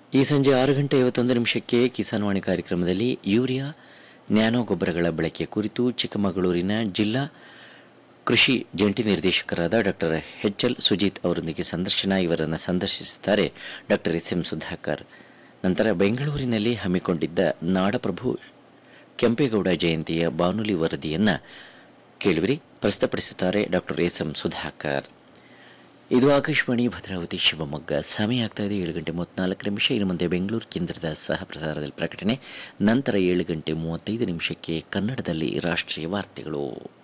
ಈ ಸಂಜೆ ಆರು ಗಂಟೆ ಐವತ್ತೊಂದು ನಿಮಿಷಕ್ಕೆ ಕಿಸಾನ್ ವಾಣಿ ಕಾರ್ಯಕ್ರಮದಲ್ಲಿ ಯೂರಿಯಾ ನ್ಯಾನೋ ಗೊಬ್ಬರಗಳ ಬಳಕೆ ಕುರಿತು ಚಿಕ್ಕಮಗಳೂರಿನ ಜಿಲ್ಲಾ ಕೃಷಿ ಜಂಟಿ ನಿರ್ದೇಶಕರಾದ ಡಾಕ್ಟರ್ ಎಚ್ ಎಲ್ ಸುಜಿತ್ ಅವರೊಂದಿಗೆ ಸಂದರ್ಶನ ಇವರನ್ನು ಸಂದರ್ಶಿಸುತ್ತಾರೆ ಡಾಕ್ಟರ್ ಎಸ್ ಎಂ ಸುಧಾಕರ್ ನಂತರ ಬೆಂಗಳೂರಿನಲ್ಲಿ ಹಮ್ಮಿಕೊಂಡಿದ್ದ ನಾಡಪ್ರಭು ಕೆಂಪೇಗೌಡ ಜಯಂತಿಯ ಬಾನುಲಿ ವರದಿಯನ್ನು ಕೇಳುವಿರಿ ಪ್ರಸ್ತುತಪಡಿಸುತ್ತಾರೆ ಡಾಕ್ಟರ್ ಎಸ್ ಎಂ ಸುಧಾಕರ್ ಇದು ಆಕಾಶವಾಣಿ ಭದ್ರಾವತಿ ಶಿವಮೊಗ್ಗ ಸಮಯ ಆಗ್ತಾ ಇದೆ ಏಳು ಗಂಟೆ ಮೂವತ್ನಾಲ್ಕು ನಿಮಿಷ ಇನ್ನು ಮುಂದೆ ಬೆಂಗಳೂರು ಕೇಂದ್ರದ ಸಹ ಪ್ರಸಾರದಲ್ಲಿ ಪ್ರಕಟಣೆ ನಂತರ ಏಳು ಗಂಟೆ ಮೂವತ್ತೈದು ನಿಮಿಷಕ್ಕೆ ಕನ್ನಡದಲ್ಲಿ ರಾಷ್ಟ್ರೀಯ ವಾರ್ತೆಗಳು